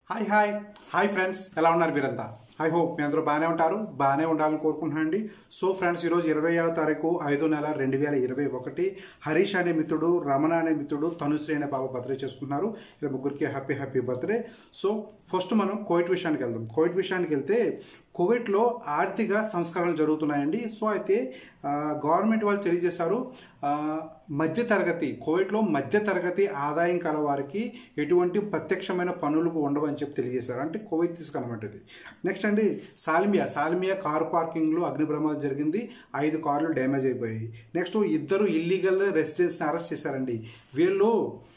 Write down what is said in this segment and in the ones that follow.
hi hi hi friends ఎలా ఉన్నారు మీరంతా ఐ హోప్ మీ అందరూ బాగానే ఉంటారు బాగానే ఉండాలని కోరుకుంటున్నాను అండి సో ఫ్రెండ్స్ ఈరోజు ఇరవై తారీఖు ఐదో నెల రెండు వేల ఇరవై ఒకటి హరీష్ అనే మిత్రుడు రమణ అనే మిత్రుడు తనుశ్రీ అనే బాబా బర్త్డే చేసుకున్నారు ఇలా ముగ్గురికి happy happy birthday so first మనం కోవిడ్ విషయానికి వెళ్దాం కోవిడ్ విషయానికి వెళ్తే కోవిడ్లో ఆర్థిక సంస్కరణలు జరుగుతున్నాయండి సో అయితే ఆ, గవర్నమెంట్ వాళ్ళు తెలియజేశారు ఆ, మధ్య తరగతి కోవిడ్లో మధ్య తరగతి ఆదాయం కల వారికి ఎటువంటి ప్రత్యక్షమైన పనులు ఉండవని చెప్పి తెలియజేశారు అంటే కోవిడ్ తీసుకనమాట ఇది నెక్స్ట్ అండి సాల్మియా సాల్మియా కారు పార్కింగ్లో అగ్ని ప్రమాదం జరిగింది ఐదు కార్లు డ్యామేజ్ అయిపోయాయి నెక్స్ట్ ఇద్దరు ఇల్లీగల్ రెసిడెంట్స్ని అరెస్ట్ చేశారండి వీళ్ళు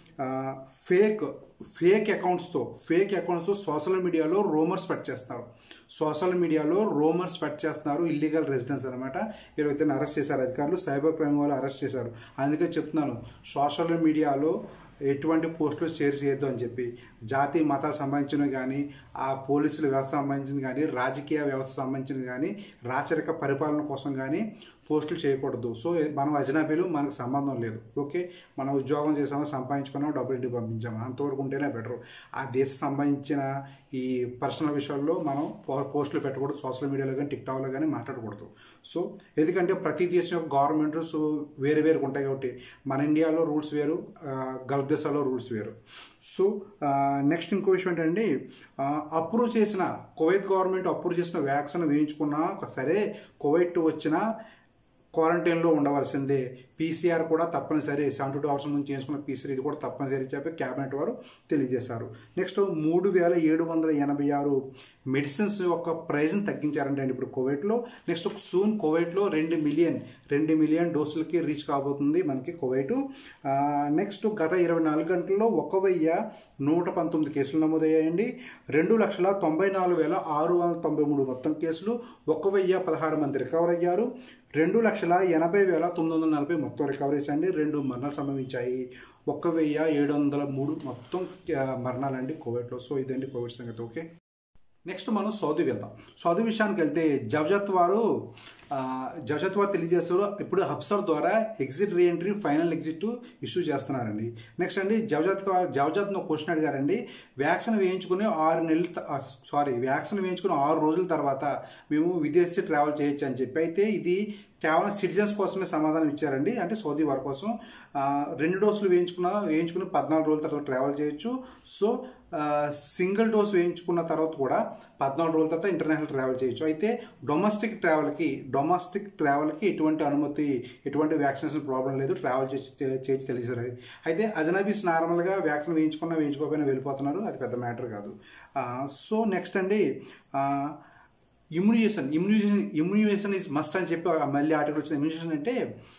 ఫేక్ ఫేక్ అకౌంట్స్తో ఫేక్ అకౌంట్స్తో సోషల్ మీడియాలో రూమర్స్ స్ప్రెడ్ చేస్తారు సోషల్ మీడియాలో రూమర్స్ స్ప్రెడ్ చేస్తున్నారు ఇల్లీగల్ రెసిడెన్స్ అనమాట వీళ్ళైతే అరెస్ట్ చేశారు అధికారులు సైబర్ క్రైమ్ వాళ్ళు అరెస్ట్ చేశారు అందుకే చెప్తున్నాను సోషల్ మీడియాలో ఎటువంటి పోస్టులు షేర్ చేయొద్దు అని చెప్పి జాతి మతాలకు సంబంధించినవి కానీ ఆ పోలీసుల వ్యవస్థ సంబంధించింది కానీ రాజకీయ వ్యవస్థ సంబంధించింది కానీ రాచరిక పరిపాలన కోసం కానీ పోస్టులు చేయకూడదు సో మనం అజనాబీలు మనకు సంబంధం లేదు ఓకే మనం ఉద్యోగం చేసామో సంపాదించుకున్నామో డబ్బులు ఇంటికి పంపించాము అంతవరకు ఉంటేనే బెటర్ ఆ దేశ సంబంధించిన ఈ పర్సనల్ విషయాల్లో మనం పో- పోస్టులు పెట్టకూడదు సోషల్ మీడియాలో కానీ టిక్టాక్లో కానీ మాట్లాడకూడదు సో ఎందుకంటే ప్రతి దేశం యొక్క గవర్నమెంట్ సో వేరే వేరు ఉంటాయి కాబట్టి మన ఇండియాలో రూల్స్ వేరు ఆ, గల్ఫ్ దేశాల్లో రూల్స్ వేరు సో నెక్స్ట్ ఇంకో విషయం ఏంటంటే అప్రూవ్ చేసిన కువైత్ గవర్నమెంట్ అప్రూవ్ చేసిన వ్యాక్సిన్ వేయించుకున్నా సరే కువైట్ వచ్చిన క్వారంటైన్లో ఉండవలసిందే పీసీఆర్ కూడా తప్పనిసరి సెవెంటీ టూ అవర్స్ ముందు చేసుకున్న పీసీఆర్ ఇది కూడా తప్పనిసరి చెప్పి క్యాబినెట్ వారు తెలియజేశారు నెక్స్ట్ మూడు వేల ఏడు వందల ఎనభై ఆరు మెడిసిన్స్ యొక్క ప్రైజ్ని తగ్గించారంటే అండి ఇప్పుడు కోవిడ్లో నెక్స్ట్ సూన్ కోవిడ్లో రెండు మిలియన్ రెండు మిలియన్ డోసులకి రీచ్ కాబోతుంది మనకి కోవిడ్ నెక్స్ట్ గత ఇరవై నాలుగు గంటల్లో ఒక వెయ్యి నూట పంతొమ్మిది కేసులు నమోదయ్యాయండి రెండు లక్షల తొంభై నాలుగు వేల ఆరు వందల తొంభై మూడు మొత్తం కేసులు ఒక వెయ్యి పదహారు మంది రికవర్ అయ్యారు రెండు లక్షల ఎనభై వేల తొమ్మిది వందల నలభై మొత్తం రికవరీస్ అండి రెండు మరణాలు సంభవించాయి ఒక్క వెయ్యి ఏడు వందల మూడు మొత్తం ఆ, మరణాలండి కోవిడ్లో సో ఇదండి కోవిడ్ సంగతి ఓకే నెక్స్ట్ మనం సౌదీ వెళ్దాం సౌదీ విషయానికి వెళ్తే జవజత్ వారు ఆ, జవజత్ వారు తెలియజేస్తారు ఇప్పుడు హబ్సర్ ద్వారా exit reentry final exit issue చేస్తున్నారండి నెక్స్ట్ అండి జవజత్ వారు- జవజత్ ఒక క్వశ్చన్ అడిగారండి వ్యాక్సిన్ వేయించుకుని ఆరు నెలలు త- ఆ, సారీ వ్యాక్సిన్ వేయించుకుని ఆరు రోజుల తర్వాత మేము విదేశీ ట్రావెల్ చేయొచ్చు అని చెప్పి అయితే ఇది కేవలం సిటిజన్స్ కోసమే సమాధానం ఇచ్చారండి అంటే సౌదీ వారి కోసం ఆ, రెండు డోసులు వేయించుకున్న వేయించుకుని పద్నాలుగు రోజుల తర్వాత ట్రావెల్ చేయొచ్చు సో ఆ, సింగిల్ డోస్ వేయించుకున్న తర్వాత కూడా పద్నాలుగు రోజుల తర్వాత ఇంటర్నేషనల్ ట్రావెల్ చేయొచ్చు అయితే డొమెస్టిక్ ట్రావెల్కి డొమెస్టిక్ ట్రావెల్కి ఎటువంటి అనుమతి ఎటువంటి వ్యాక్సినేషన్ ప్రాబ్లం లేదు ట్రావెల్ చేసి చేసి తెలిసారు అయితే అజనబీస్ నార్మల్గా వ్యాక్సిన్ వేయించుకున్నా వేయించుకోకపోయినా వెళ్ళిపోతున్నారు అది పెద్ద మ్యాటర్ కాదు ఆ, సో నెక్స్ట్ అండి ఆ, immunisation immunisation immunisation is must అని చెప్పి ఆ మళ్ళీ ఆర్టికల్ వచ్చిన ఇమ్యునైజేషన్ అంటే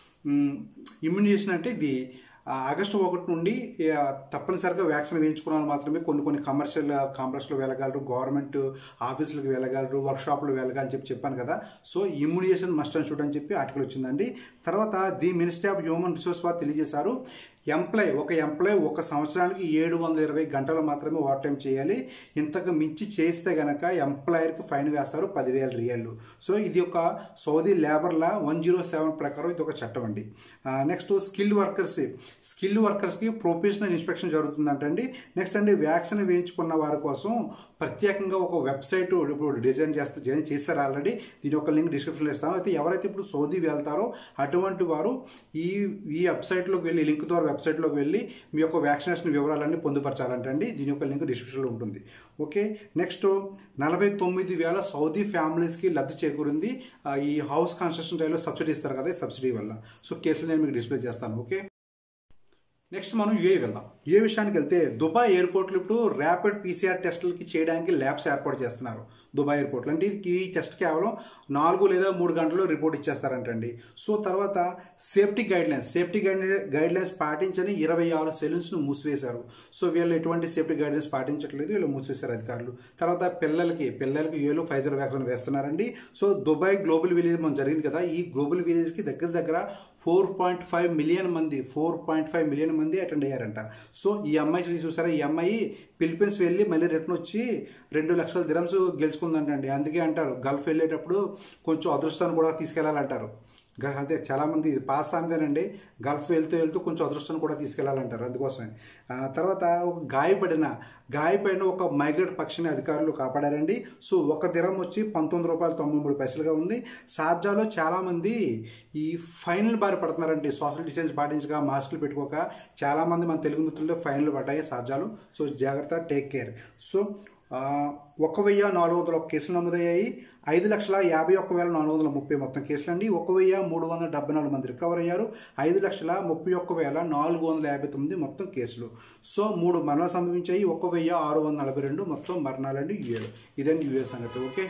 ఇమ్యునైజేషన్ అంటే ఇది ఆ, ఆగస్టు ఒకటి నుండి ఆ, తప్పనిసరిగా వ్యాక్సిన్ వేయించుకున్న మాత్రమే కొన్ని కొన్ని కమర్షియల్ కాంప్లెక్స్లో వెళ్ళగలరు గవర్నమెంట్ ఆఫీసులకు వెళ్ళగలరు వర్క్షాప్లు వెళ్ళగలరు అని చెప్పి చెప్పాను కదా so immunisation must and should అని చెప్పి ఆర్టికల్ వచ్చిందండి తర్వాత the ministry of human resource వారు తెలియజేశారు ఎంప్లాయ్ ఒక ఎంప్లాయ్ ఒక సంవత్సరానికి ఏడు వందల ఇరవై గంటలు మాత్రమే ఓవర్ టైం చేయాలి ఇంతకు మించి చేస్తే గనక ఎంప్లాయర్కి ఫైన్ వేస్తారు పదివేల రియల్లు సో ఇది ఒక Saudi labour law one zero seven ప్రకారం ఇది ఒక చట్టం అండి నెక్స్ట్ స్కిల్ వర్కర్స్ స్కిల్ వర్కర్స్కి ప్రొఫెషనల్ ఇన్స్పెక్షన్ జరుగుతుందంటండి నెక్స్ట్ అండి వ్యాక్సిన్ వేయించుకున్న వారి కోసం ప్రత్యేకంగా ఒక వెబ్సైట్ ఇప్పుడు డిజైన్ చేస్తే డిజైన్ చేశారు ఆల్రెడీ దీని యొక్క లింక్ డిస్క్రిప్షన్లో ఇస్తాను అయితే ఎవరైతే ఇప్పుడు సౌదీ వెళ్తారో అటువంటి వారు ఈ ఈ వెబ్సైట్లోకి వెళ్ళి లింక్ ద్వారా వెబ్సైట్లోకి వెళ్ళి మీ యొక్క వ్యాక్సినేషన్ వివరాలన్నీ పొందుపరచాలంటండి దీని యొక్క లింక్ డిస్క్రిప్షన్లో ఉంటుంది ఓకే నెక్స్ట్ నలభై తొమ్మిది వేల సౌదీ ఫ్యామిలీస్కి లబ్ధి చేకూరింది ఆ, ఈ హౌస్ కన్స్ట్రక్షన్ టైంలో సబ్సిడీ ఇస్తారు కదా ఈ సబ్సిడీ వల్ల సో కేసులు నేను మీకు డిస్ప్లే చేస్తాను ఓకే నెక్స్ట్ మనం యూఏ వెళ్దాం యూఏ విషయానికి వెళ్తే దుబాయ్ ఎయిర్పోర్ట్లు ఇప్పుడు ర్యాపిడ్ పీసీఆర్ టెస్టులకి చేయడానికి ల్యాబ్స్ ఏర్పాటు చేస్తున్నారు దుబాయ్ ఎయిర్పోర్ట్లో అంటే ఈ టెస్ట్ కేవలం నాలుగు లేదా మూడు గంటల్లో రిపోర్ట్ ఇచ్చేస్తారంటండి సో తర్వాత safety guidelines safety guide guidelines పాటించని ఇరవై ఆరు సెలూన్స్ను మూసివేశారు సో వీళ్ళు ఎటువంటి సేఫ్టీ గైడ్ లైన్స్ పాటించట్లేదు వీళ్ళు మూసివేశారు అధికారులు తర్వాత పిల్లలకి పిల్లలకి ఏలో ఫైజర్ వ్యాక్సిన్ వేస్తున్నారండి సో దుబాయ్ గ్లోబల్ విలేజ్ మనం జరిగింది కదా ఈ గ్లోబల్ విలేజ్కి దగ్గర దగ్గర ఫోర్ పాయింట్ ఫైవ్ మిలియన్ మంది ఫోర్ పాయింట్ ఫైవ్ మిలియన్ మంది అటెండ్ అయ్యారంట సో ఈ అమ్మాయి చూసి చూసారా ఈ అమ్మాయి ఫిలిపీన్స్ వెళ్ళి మళ్ళీ రిటర్న్ వచ్చి రెండు లక్షల దిరమ్స్ గెలుచుకుందంటండి అందుకే అంటారు గల్ఫ్ వెళ్ళేటప్పుడు కొంచెం అదృష్టాన్ని కూడా తీసుకెళ్లాలంటారు గ- అదే చాలామంది ఇది పాస్ అంతేనండి గల్ఫ్ వెళ్తూ వెళ్తూ కొంచెం అదృష్టాన్ని కూడా తీసుకెళ్లాలంటారు అందుకోసమే ఆ, తర్వాత ఒక గాయపడిన గాయపడిన ఒక మైగ్రేట్ పక్షిని అధికారులు కాపాడారండి సో ఒక దిరం వచ్చి పంతొమ్మిది రూపాయలు తొంభై మూడు పైసలుగా ఉంది షార్జాలో చాలామంది ఈ ఫైన్లు బారి పడుతున్నారండి సోషల్ డిస్టెన్స్ పాటించగా మాస్కులు పెట్టుకోక చాలామంది మన తెలుగు మిత్రుల్లో ఫైన్లు పడ్డాయి షార్జాలు సో జాగ్రత్త టేక్ కేర్ సో ఆ, ఒక వెయ్యి నాలుగు వందల ఒక్క కేసులు నమోదయ్యాయి ఐదు లక్షల యాభై ఒక్క వేల నాలుగు వందల ముప్పై మొత్తం కేసులు అండి ఒక వెయ్యి మూడు వందల డెబ్బై నాలుగు మంది రికవర్ అయ్యారు ఐదు లక్షల ముప్పై ఒక్క వేల నాలుగు వందల యాభై తొమ్మిది మొత్తం కేసులు సో మూడు మరణాలు సంభవించాయి ఒక వెయ్యి ఆరు వందల నలభై రెండు మొత్తం మరణాలండి యుఏలో ఇదండి యుఏ సంగతి ఓకే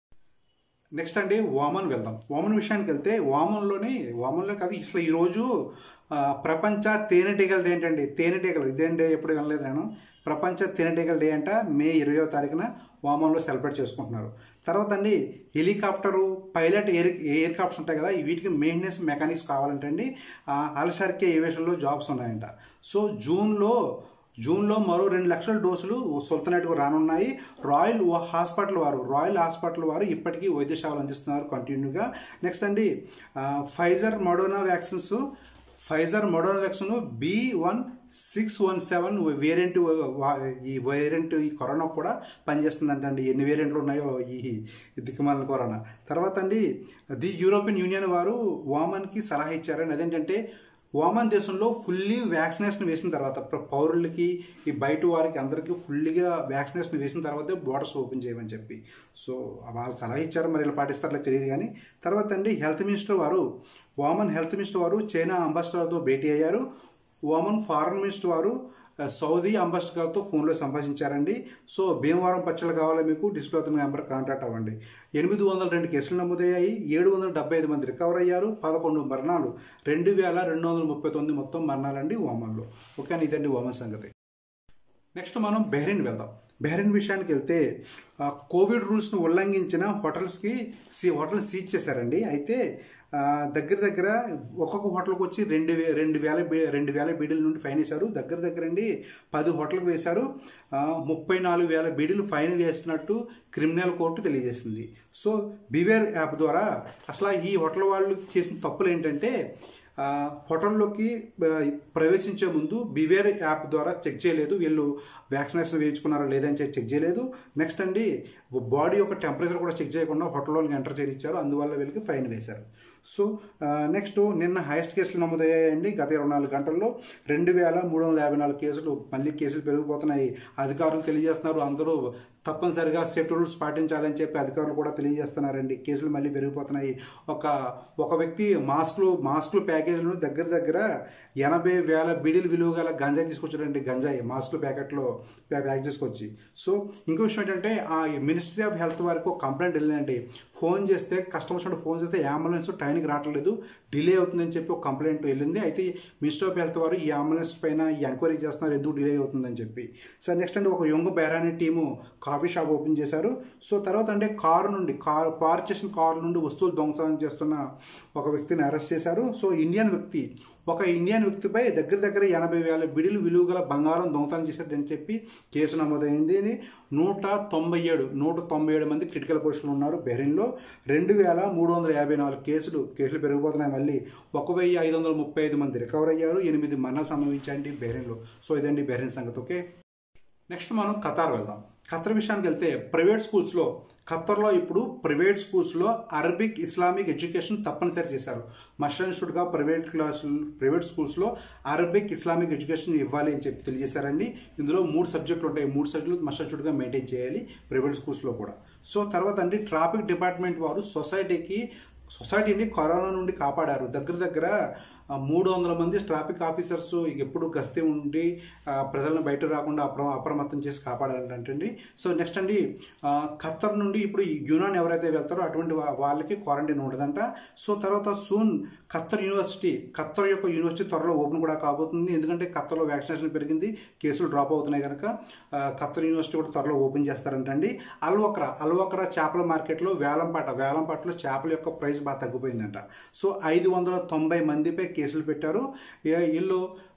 నెక్స్ట్ అండి వామన్ వెళ్దాం వామన్ విషయానికి వెళ్తే వామన్లోని వామన్లో కాదు అసలు ఈరోజు ఆ, ప్రపంచ తేనెటీగల డే ఏంటండి తేనెటీగలు ఇదేంటి ఎప్పుడు వినలేదు నేను ప్రపంచ తేనెటీగల డే అంట మే ఇరవయో తారీఖున వామన్లో సెలబ్రేట్ చేసుకుంటున్నారు తర్వాత అండి helicopter pilot air aircrafts ఉంటాయి కదా వీటికి మెయింటెనెన్స్ మెకానిక్స్ కావాలంటే అండి అలసరికే ఏవియేషన్లో జాబ్స్ ఉన్నాయంట సో జూన్లో జూన్లో మరో రెండు లక్షల డోసులు సుల్తనేట్కు రానున్నాయి రాయల్ హాస్పిటల్ వారు రాయల్ హాస్పిటల్ వారు ఇప్పటికీ వైద్య సేవలు అందిస్తున్నారు కంటిన్యూగా నెక్స్ట్ అండి ఆ, Pfizer Moderna vaccines Pfizer Moderna vaccine B one six one seven variant ఈ వేరియంట్ ఈ కరోనా కూడా పనిచేస్తుందంట అండి ఎన్ని వేరియంట్లు ఉన్నాయో ఈ దిక్కుమాల కరోనా తర్వాత అండి ది యూరోపియన్ యూనియన్ వారు వామన్కి సలహా ఇచ్చారని అదేంటంటే ఓమాన్ దేశంలో ఫుల్లీ వ్యాక్సినేషన్ వేసిన తర్వాత ప్ర- పౌరులకి ఈ బయట వారికి అందరికీ ఫుల్లీగా వ్యాక్సినేషన్ వేసిన తర్వాతే బోర్డర్స్ ఓపెన్ చేయమని చెప్పి సో వాళ్ళు సలహా ఇచ్చారు మరి ఇలా పాటిస్తారో తెలియదు కానీ తర్వాత అండి హెల్త్ మినిస్టర్ వారు ఓమన్ హెల్త్ మినిస్టర్ వారు చైనా అంబాసిడర్తో భేటీ అయ్యారు ఓమన్ ఫారెన్ మినిస్టర్ వారు ఆ, సౌదీ అంబాసిడర్ గారితో ఫోన్లో సంభాషించారండి సో భీమవరం పచ్చళ్ళు కావాలా మీకు డిస్ప్లే అవుతున్న నెంబర్ కాంటాక్ట్ అవ్వండి ఎనిమిది వందల రెండు కేసులు నమోదయ్యాయి ఏడు వందల డెబ్బై ఐదు మంది రికవర్ అయ్యారు పదకొండు మరణాలు రెండు వేల రెండు వందల ముప్పై తొమ్మిది మొత్తం మరణాలండి ఓమన్లో ఓకే అని ఇదండి ఓమన్ సంగతి నెక్స్ట్ మనం బెహ్రెయిన్ వెళ్దాం బెహ్రెయిన్ విషయానికి వెళ్తే ఆ, కోవిడ్ రూల్స్ను ఉల్లంఘించిన హోటల్స్కి సీ హోటల్ సీజ్ చేశారండి అయితే ఆ, దగ్గర దగ్గర ఒక్కొక్క హోటల్కి వచ్చి రెండు వే రెండు వేల బీ- రెండు వేల బీడీల నుండి ఫైన్ వేశారు దగ్గర దగ్గర అండి పది హోటల్కి వేశారు ఆ, ముప్పై నాలుగు వేల బీడీలు ఫైన్ వేస్తున్నట్టు క్రిమినల్ కోర్టు తెలియజేసింది సో బివేర్ యాప్ ద్వారా అసలు ఈ హోటల్ వాళ్ళు చేసిన తప్పులు ఏంటంటే ఆ, హోటల్లోకి ఆ, ప్రవేశించే ముందు బివేర్ యాప్ ద్వారా చెక్ చేయలేదు వీళ్ళు వ్యాక్సినేషన్ వేయించుకున్నారా లేదని చెప్పి చెక్ చేయలేదు నెక్స్ట్ అండి బాడీ యొక్క టెంపరేచర్ కూడా చెక్ చేయకుండా హోటల్లోకి ఎంటర్ చేయించారు అందువల్ల వీళ్ళకి ఫైన్ వేశారు సో నెక్స్ట్ నిన్న హైయెస్ట్ కేసులు నమోదయ్యాయండి గత ఇరవై నాలుగు గంటల్లో రెండు వేల మూడు వందల యాభై నాలుగు కేసులు మళ్ళీ కేసులు పెరిగిపోతున్నాయి అధికారులు తెలియజేస్తున్నారు అందరూ తప్పనిసరిగా సేఫ్టీ రూల్స్ పాటించాలని చెప్పి అధికారులు కూడా తెలియజేస్తున్నారండి కేసులు మళ్ళీ పెరిగిపోతున్నాయి ఒక ఒక వ్యక్తి మాస్కులు మాస్కులు ప్యాకేజీలను దగ్గర దగ్గర ఎనభై వేల బిడిలు విలువ గల గంజాయి తీసుకొచ్చారండి గంజాయి మాస్కులు ప్యాకెట్లో ప్యా- ప్యాక్ చేసుకొచ్చి సో ఇంకో విషయం ఏంటంటే ఆ మినిస్ట్రీ ఆఫ్ హెల్త్ వారికి ఒక కంప్లైంట్ వెళ్ళిందండి ఫోన్ చేస్తే కస్టమర్స్ నుండి ఫోన్ చేస్తే అంబులెన్స్ టైంకి రావట్లేదు డిలే అవుతుందని చెప్పి ఒక కంప్లైంట్ వెళ్ళింది అయితే మినిస్టర్ ఆఫ్ హెల్త్ వారు ఈ అంబులెన్స్ పైన ఈ ఎంక్వైరీ చేస్తున్నారు ఎందుకు డిలే అవుతుందని చెప్పి సో నెక్స్ట్ అంటే ఒక young Bahraini team coffee shop open చేశారు సో తర్వాత అంటే కారు నుండి కారు పార్క్ చేసిన కారు నుండి వస్తువులు దొంగతనం చేస్తున్న ఒక వ్యక్తిని అరెస్ట్ చేశారు సో ఇండియన్ వ్యక్తి ఒక ఇండియన్ వ్యక్తిపై దగ్గర దగ్గర ఎనభై వేల బిడిలు విలువ గల బంగారం దొంగతనం చేశాడని చెప్పి కేసు నమోదైంది అని నూట తొంభై ఏడు నూట తొంభై ఏడు మంది క్రిటికల్ పొజిషన్లో ఉన్నారు బెహ్రెయిన్లో రెండు వేల మూడు వందల యాభై నాలుగు కేసులు కేసులు పెరిగిపోతున్నాయి మళ్ళీ ఒక వెయ్యి ఐదు వందల ముప్పై ఐదు మంది రికవర్ అయ్యారు ఎనిమిది మరణాలు సంభవించాయండి బెహ్రెయిన్లో సో ఇదండి బెహ్రెయిన్ సంగతి ఓకే నెక్స్ట్ మనం ఖతార్ వెళ్దాం ఖతర్ విషయానికి వెళ్తే ప్రైవేట్ స్కూల్స్లో ఖత్తర్లో ఇప్పుడు ప్రైవేట్ స్కూల్స్లో అరబిక్ ఇస్లామిక్ ఎడ్యుకేషన్ తప్పనిసరి చేశారు మస్ట్ ఇన్స్టిట్యూట్గా ప్రైవేట్ క్లాసులు ప్రైవేట్ స్కూల్స్లో అరబిక్ ఇస్లామిక్ ఎడ్యుకేషన్ ఇవ్వాలి అని చెప్పి తెలియజేశారండి ఇందులో మూడు సబ్జెక్టులు ఉంటాయి మూడు సబ్జెక్టులు మస్ట్ ఇన్స్టిట్యూట్గా మెయింటైన్ చేయాలి ప్రైవేట్ స్కూల్స్లో కూడా సో తర్వాత అండి ట్రాఫిక్ డిపార్ట్మెంట్ వారు సొసైటీకి సొసైటీని కరోనా నుండి కాపాడారు దగ్గర దగ్గర ఆ, మూడు వందల మంది ట్రాఫిక్ ఆఫీసర్స్ ఎప్పుడు గస్తీ ఉండి ఆ, ప్రజలను బయట రాకుండా అప్ర అప్రమత్తం చేసి కాపాడారంటండి సో నెక్స్ట్ అండి ఆ, ఖత్తర్ నుండి ఇప్పుడు ఈ యునాన్ ఎవరైతే వెళ్తారో అటువంటి వా- వాళ్ళకి క్వారంటైన్ ఉండదంట సో తర్వాత సూన్ ఖత్తర్ యూనివర్సిటీ ఖత్తర్ యొక్క యూనివర్సిటీ త్వరలో ఓపెన్ కూడా కాబోతుంది ఎందుకంటే ఖత్తర్లో వ్యాక్సినేషన్ పెరిగింది కేసులు డ్రాప్ అవుతున్నాయి కనుక ఆ, ఖత్తర్ యూనివర్సిటీ కూడా త్వరలో ఓపెన్ చేస్తారంటండి అల్వక్రా అల్వక్రా చేపల మార్కెట్లో వేలంపాట వేలంపాటలో చేపల యొక్క ప్రైస్ బాగా తగ్గిపోయిందంట సో ఐదు వందల తొంభై మందిపై కేసులు పెట్టారు ఏ- వీళ్ళు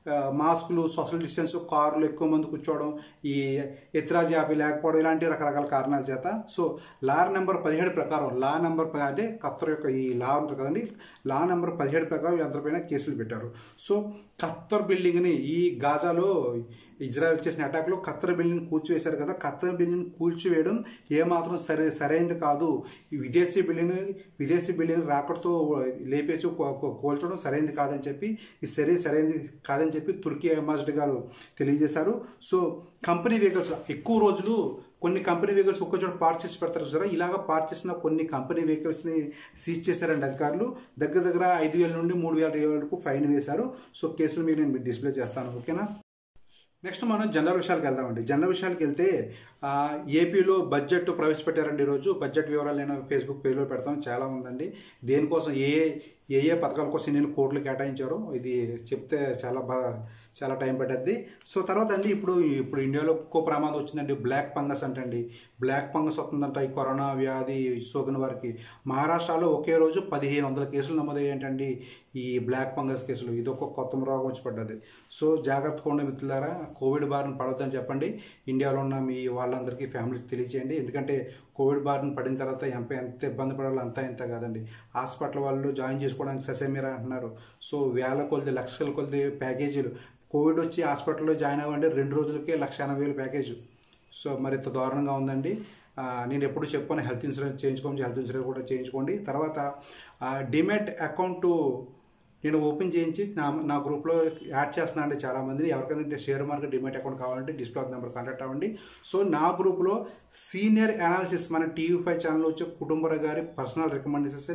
ఆ, మాస్కులు సోషల్ డిస్టెన్స్ కార్లు ఎక్కువ మంది కూర్చోవడం ఈ ఎత్రాజ్ యాభై లేకపోవడం ఇలాంటి రకరకాల కారణాల చేత సో లా నెంబర్ పదిహేడు ప్రకారం లా నెంబర్ ప- అంటే ఖత్తర్ యొక్క ఈ లా ఉంటుంది కదండి లా నెంబర్ పదిహేడు ప్రకారం వీళ్ళందరిపైన కేసులు పెట్టారు సో ఖత్తర్ బిల్డింగ్ని ఈ గాజాలో ఇజ్రాయెల్ చేసిన అటాక్లో ఖత్తర్ బిల్డింగ్ కూల్చివేశారు కదా ఖత్తర్ బిల్డింగ్ కూల్చివేయడం ఏమాత్రం సరే సరైనది కాదు ఈ విదేశీ బిల్డింగ్ విదేశీ బిల్డింగ్ రాకడతో లేపేసి కో- కో- కూల్చడం సరైనది కాదని చెప్పి ఇది సరే సరైనది కాదని చెప్పి తుర్కీ అంబాసిడర్ గారు తెలియజేశారు సో కంపెనీ వెహికల్స్ ఎక్కువ రోజులు కొన్ని కంపెనీ వెహికల్స్ ఒక్క చోట పార్క్ చేసి పెడతారు సార్ ఇలాగ పార్క్ చేసిన కొన్ని కంపెనీ వెహికల్స్ని సీజ్ చేశారండి అధికారులు దగ్గర దగ్గర ఐదు వేల నుండి మూడు వేల వరకు ఫైన్ వేశారు సో కేసులు మీరు నేను డిస్ప్లే చేస్తాను ఓకేనా నెక్స్ట్ మనం జనరల్ విషయాలకు వెళ్దామండి జనరల్ విషయాలకు వెళ్తే ఆ, ఏపీలో బడ్జెట్ ప్రవేశపెట్టారండి ఈరోజు బడ్జెట్ వివరాలు నేను ఫేస్బుక్ పేజ్లో పెడతాను చాలా ఉందండి దేనికోసం ఏ ఏ ఏ పథకాల కోసం నేను కోట్లు కేటాయించారో ఇది చెప్తే చాలా బాగా చాలా టైం పట్టద్ది సో తర్వాత అండి ఇప్పుడు ఇప్పుడు ఇండియాలో ఎక్కువ ప్రమాదం వచ్చిందండి బ్లాక్ ఫంగస్ అంటండి బ్లాక్ ఫంగస్ వస్తుందంట ఈ కరోనా వ్యాధి సోకిన వారికి మహారాష్ట్రలో ఒకే రోజు పదిహేను వందల కేసులు నమోదయ్యాయంటండి ఈ బ్లాక్ ఫంగస్ కేసులు ఇది ఒక కొత్త రోగం వచ్చి పడ్డది సో జాగ్రత్తగా ఉండే మిత్రులారా కోవిడ్ బారిన పడొద్దని చెప్పండి ఇండియాలో ఉన్న మీ వాళ్ళందరికీ ఫ్యామిలీస్ తెలియచేయండి ఎందుకంటే కోవిడ్ బారిన పడిన తర్వాత ఎంత ఎంత ఇబ్బంది పడాలో అంతా ఇంత కాదండి హాస్పిటల్ వాళ్ళు జాయిన్ చేసుకోవడానికి ససేమీరా అంటున్నారు సో వేల కొలది లక్షల కొలది ప్యాకేజీలు కోవిడ్ వచ్చి హాస్పిటల్లో జాయిన్ అవ్వండి రెండు రోజులకే లక్ష ఎనభై వేలు ప్యాకేజ్ సో మరి ఇంత దారుణంగా ఉందండి ఆ, నేను ఎప్పుడు చెప్పాను హెల్త్ ఇన్సూరెన్స్ చేయించుకోండి హెల్త్ ఇన్సూరెన్స్ కూడా చేయించుకోండి తర్వాత డిమెట్ అకౌంట్ నేను ఓపెన్ చేయించి నా నా గ్రూప్లో యాడ్ చేస్తున్నాను అండి చాలామందిని ఎవరికైనా షేర్ మార్కెట్ డిమెట్ అకౌంట్ కావాలంటే డిస్ప్లే నెంబర్ కాంటాక్ట్ అవ్వండి సో నా గ్రూప్లో సీనియర్ అనాలిసిస్ మన టీవీ ఫైవ్ ఛానల్ వచ్చే కుటుంబర గారి పర్సనల్ రికమెండేషన్స్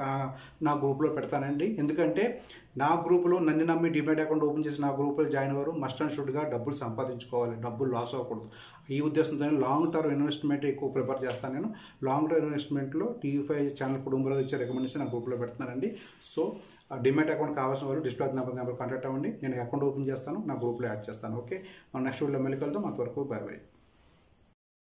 నా గ్రూప్లో పెడతానండి ఎందుకంటే నా గ్రూప్లో నన్ను నమ్మి డిమెట్ అకౌంట్ ఓపెన్ చేసి నా గ్రూప్లో జాయిన్ అవ్వరు మస్ట్ అండ్ షుడ్గా డబ్బులు సంపాదించుకోవాలి డబ్బులు లాస్ అవ్వకూడదు ఈ ఉద్దేశంతో లాంగ్ టర్మ్ ఇన్వెస్ట్మెంట్ ఎక్కువ ప్రిఫర్ చేస్తాను నేను లాంగ్ టర్మ్ ఇన్వెస్ట్మెంట్లో టీవీ ఫైవ్ ఛానల్ కుటుంబంలో ఇచ్చే రికమెండేషన్ నా గ్రూప్లో పెడుతున్నానండి సో డిమెట్ అకౌంట్ కావాల్సిన వాళ్ళు డిస్ప్లే నెంబర్ నెంబర్ కాంటాక్ట్ అవ్వండి నేను అకౌంట్ ఓపెన్ చేస్తాను నా గ్రూప్లో యాడ్ చేస్తాను ఓకే మన నెక్స్ట్ వీడియో మళ్ళీ కలుద్దాం అంతవరకు బాయ్ బాయ్